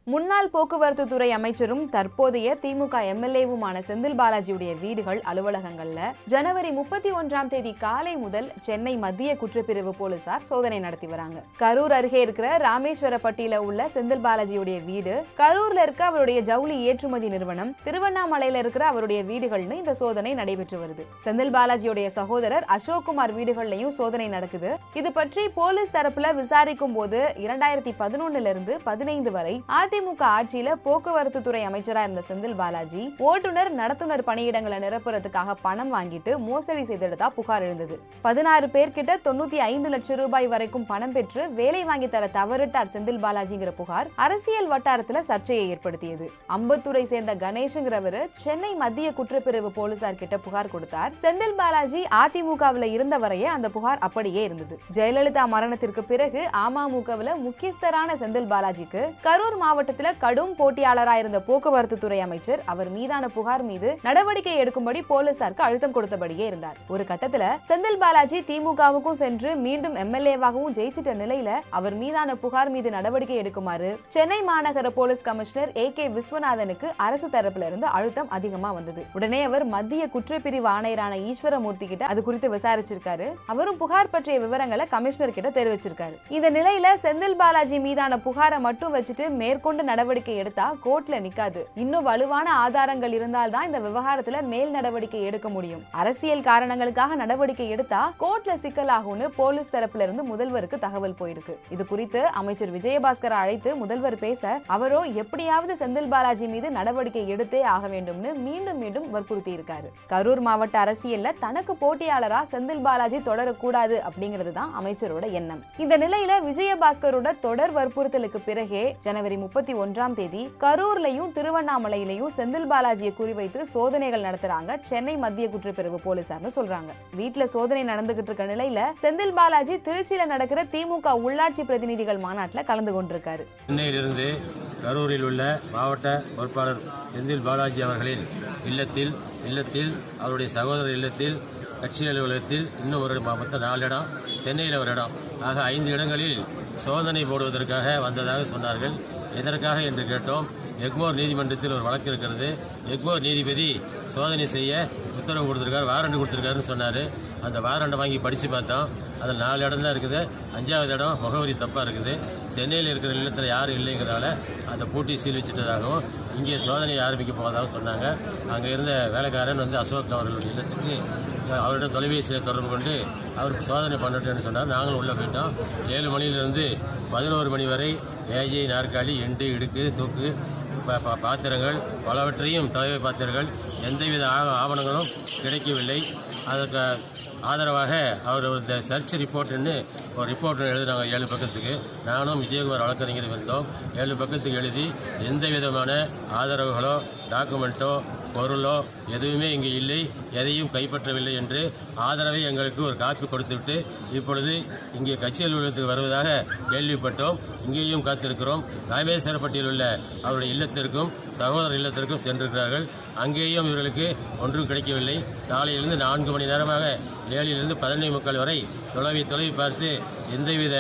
முன்னாள் போக்குவரத்து துறை அமைச்சரும் தற்போதைய திமுக எம்எல்ஏவுமான செந்தில் பாலாஜியுடைய வீடுகள் அலுவலகங்கள்ல ஜனவரி முப்பத்தி ஒன்றாம் தேதி காலை முதல் சென்னை மத்திய குற்றப்பிரிவு போலீசார் சோதனை நடத்தி வராங்க கரூர் அருகே இருக்கிற ராமேஸ்வரப்பட்டியில உள்ள செந்தில் பாலாஜியுடைய வீடு கரூர்ல இருக்க அவருடைய ஜவுளி ஏற்றுமதி நிறுவனம் திருவண்ணாமலையில இருக்கிற அவருடைய வீடுகள்னு இந்த சோதனை நடைபெற்று வருது செந்தில் பாலாஜியுடைய சகோதரர் அசோக் குமார் வீடுகள்லயும் சோதனை நடக்குது இது பற்றி போலீஸ் தரப்புல விசாரிக்கும் போது இரண்டாயிரத்தி பதினொன்னுல இருந்து பதினைந்து வரை அதிமுக ஆட்சியில போக்குவரத்து துறை அமைச்சரா இருந்த செந்தில் பாலாஜி ஓட்டுநர் நடத்துனர் பணியிடங்களை நிரப்புறதுக்காக பணம் வாங்கிட்டு மோசடி செய்ததா புகார் எழுந்தது பதினாறு பேர்கிட்ட தொண்ணூத்தி ஐந்து லட்சம் ரூபாய் வரைக்கும் பணம் பெற்று வேலை வாங்கி தர தவறிட்டார் செந்தில் பாலாஜிங்கிற புகார் அரசியல் வட்டாரத்துல சர்ச்சையை ஏற்படுத்தியது அம்பத்தூரை சேர்ந்த கணேஷ்ங்கிறவரு சென்னை மத்திய குற்றப்பிரிவு போலீசார் கிட்ட புகார் கொடுத்தார் செந்தில் பாலாஜி அதிமுகவுல இருந்த வரையே அந்த புகார் அப்படியே இருந்தது ஜெயலலிதா மரணத்திற்கு பிறகு அமமுகவுல முக்கியஸ்தரான செந்தில் பாலாஜிக்கு கரூர் மாவட்டத்துல கடும் போட்டியாளராக இருந்த போக்குவரத்து துறை அமைச்சர் அவர் மீதான புகார் மீது நடவடிக்கை எடுக்கும்படி போலீசாருக்கு அழுத்தம் கொடுத்தபடியே இருந்தார் ஒரு கட்டத்துல செந்தில் பாலாஜி திமுகவுக்கும் சென்று மீண்டும் எம்எல்ஏவாகவும் ஜெயிச்சிட்ட நிலையில அவர் மீதான புகார் மீது நடவடிக்கை எடுக்குமாறு சென்னை மாநகர போலீஸ் கமிஷனர் ஏ கே விஸ்வநாதனுக்கு அரசு தரப்புல இருந்து அழுத்தம் அதிகமா வந்தது உடனே அவர் மத்திய குற்றப்பிரிவு ஆணையரான ஈஸ்வரமூர்த்தி கிட்ட அது குறித்து விசாரிச்சிருக்காரு அவரும் புகார் பற்றிய விவரங்களை கமிஷனர் கிட்ட தெரிவிச்சிருக்காரு இந்த நிலையில செந்தில் பாலாஜி மீதான புகாரை மட்டும் வச்சுட்டு மேற்கொண்டு நடவடிக்கை எடுத்தா கோர்ட்ல நிக்காது இன்னும் வலுவான ஆதாரங்கள் இருந்தால்தான் இந்த விவகாரத்துல மேல் நடவடிக்கை எடுக்க முடியும் அரசியல் காரணங்களுக்காக நடவடிக்கை எடுத்தா கோர்ட்ல சிக்கலாகும்னு போலீஸ் தரப்புல இருந்து முதல்வருக்கு தகவல் போயிருக்கு இது குறித்து அமைச்சர் விஜயபாஸ்கர் அழைத்து முதல்வர் பேச அவரோ எப்படியாவது செந்தில் பாலாஜி மீது நடவடிக்கை எடுத்தே ஆக வேண்டும்னு மீண்டும் மீண்டும் வற்புறுத்தி இருக்காரு கரூர் மாவட்ட அரசியல்ல தனக்கு போட்டியாளரா செந்தில் பாலாஜி தொடரக்கூடாது அப்படிங்கிறது தான் அமைச்சரோட எண்ணம் இந்த நிலையில விஜயபாஸ்கரோட தொடர் வற்புறுத்தலுக்கு பிறகே ஜனவரி முப்பத்தி ஒன்றாம் தேதி கரூர்லயும் திருவண்ணாமலையிலையும் செந்தில் பாலாஜியை குறிவைத்து சோதனைகள் நடத்துறாங்க சென்னை மத்திய குற்றப்பிரிவு போலீசார்னு சொல்றாங்க வீட்டுல சோதனை நடந்துகிட்டு இருக்க நிலையில செந்தில் பாலாஜி திருச்சியில நடக்கிற திமுக உள்ளாட்சி பிரதிநிதிகள் மாநாட்டுல கலந்து கொண்டிருக்காரு சென்னையிலிருந்து கரூரில் உள்ள மாவட்ட பொறுப்பாளர் செந்தில் பாலாஜி அவர்களின் இல்லத்தில் இல்லத்தில் அவருடைய சகோதரர் இல்லத்தில் கட்சி அலுவலகத்தில் இன்னும் ஒரு இடம், மொத்தம் நாலு இடம் சென்னையில் ஒரு இடம் ஆக ஐந்து இடங்களில் சோதனை போடுவதற்காக வந்ததாக சொன்னார்கள் எதற்காக என்று கேட்டோம் எக்மோர் நீதிமன்றத்தில் ஒரு வழக்கு இருக்கிறது எக்மோர் நீதிபதி சோதனை செய்ய உத்தரவு கொடுத்துருக்காரு வாரண்ட் கொடுத்துருக்காருன்னு சொன்னார் அந்த வாரண்டை வாங்கி படித்து பார்த்தோம் அதில் நாலு இடம் தான் இருக்குது அஞ்சாவது இடம் முகவரி தப்பாக இருக்குது சென்னையில் இருக்கிற இல்லத்தில் யாரும் இல்லைங்கிறதால அந்த பூட்டி சீல் வச்சுட்டதாகவும் இங்கே சோதனை ஆரம்பிக்க போவதாகவும் சொன்னாங்க அங்கே இருந்த வேலைக்காரன் வந்து அசோக் அவர்களுடைய இல்லத்துக்கு அவரிடம் தொலைபேசியில் தொடர்பு கொண்டு அவருக்கு சோதனை பண்ணட்டுன்னு சொன்னார் நாங்களும் உள்ளே போயிட்டோம் ஏழு மணியிலிருந்து பதினோரு மணி வரை மேஜை நாற்காலி எண்டு இடுக்கு தூக்கு பா- பா- பாத்திரங்கள் பலவற்றையும் தலைமை பாத்திரங்கள் எந்தவித ஆவ- ஆவணங்களும் கிடைக்கவில்லை அதற்கு ஆதரவாக அவர் இந்த சர்ச் ரிப்போர்ட்னு ஒரு ரிப்போர்ட் எழுதினாங்க ஏழு பக்கத்துக்கு நானும் விஜயகுமார் வழக்கறிஞர் இருந்தோம் ஏழு பக்கத்துக்கு எழுதி எந்த விதமான ஆதரவுகளோ டாக்குமெண்ட்டோ பொருளோ எதுவுமே இங்கே இல்லை எதையும் கைப்பற்றவில்லை என்று ஆதரவை எங்களுக்கு ஒரு காப்பி கொடுத்துவிட்டு இப்பொழுது இங்கே கட்சி அலுவலகத்துக்கு வருவதாக கேள்விப்பட்டோம் இங்கேயும் காத்திருக்கிறோம் ராமேஸ்வரப்பட்டியில் உள்ள அவருடைய இல்லத்திற்கும் சகோதரர் இல்லத்திற்கும் சென்றிருக்கிறார்கள் அங்கேயும் இவர்களுக்கு ஒன்றும் கிடைக்கவில்லை காலையிலிருந்து நான்கு மணி நேரமாக ஏழிலிருந்து பதினொன்று முக்கால் வரை தொலைவி தொலைவி பார்த்து எந்தவித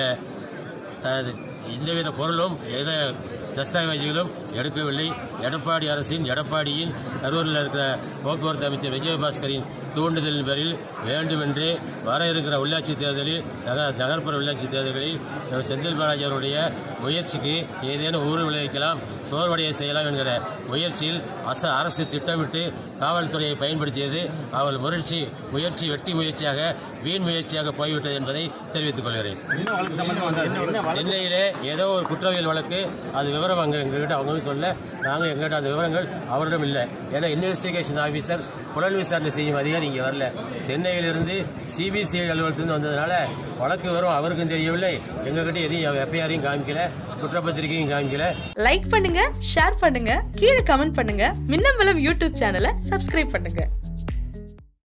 த- எந்தவித பொருளும் எத தஸ்தாவேஜுகளும் எடுக்கவில்லை எடப்பாடி அரசின் எடப்பாடியின் கரூரில் இருக்கிற போக்குவரத்து அமைச்சர் விஜயபாஸ்கரின் தூண்டுதலின் பேரில் வேண்டுமென்று வர இருக்கிற உள்ளாட்சி தேர்தலில் நக நகர்ப்புற உள்ளாட்சி தேர்தல்களில் நம்ம செந்தில் பாலாஜி அவருடைய முயற்சிக்கு ஏதேனும் ஊறு விளைவிக்கலாம் சோர்வடைய செய்யலாம் என்கிற முயற்சியில் அச அரசு திட்டமிட்டு காவல்துறையை பயன்படுத்தியது அவள் முயற்சி முயற்சி வெற்றி முயற்சியாக வீண் முயற்சியாக போய்விட்டது என்பதை தெரிவித்துக் கொள்கிறேன் சென்னையிலே ஏதோ ஒரு குற்றவியல் வழக்கு அது விவரம் அங்கே எங்ககிட்ட அவங்க சொல்ல நாங்கள் எங்ககிட்ட அந்த விவரங்கள் அவரிடம் இல்லை ஏன்னா இன்வெஸ்டிகேஷன் ஆஃபீஸர் புலன் விசாரணை செய்யும் அதிகாரி இங்கே வரல சென்னையிலிருந்து சிபிசிஐ அலுவலகத்திலிருந்து வந்ததுனால வழக்கு விவரம் அவருக்கும் தெரியவில்லை எங்ககிட்ட எதையும் எஃப்ஐஆரையும் காமிக்கல குற்றப்பத்திரிகையும் காமிக்கல லைக் பண்ணுங்க ஷேர் பண்ணுங்க கீழே கமெண்ட் பண்ணுங்க மின்னம்பலம் யூடியூப் சேனலை சப்ஸ்கிரைப் பண்ணுங்க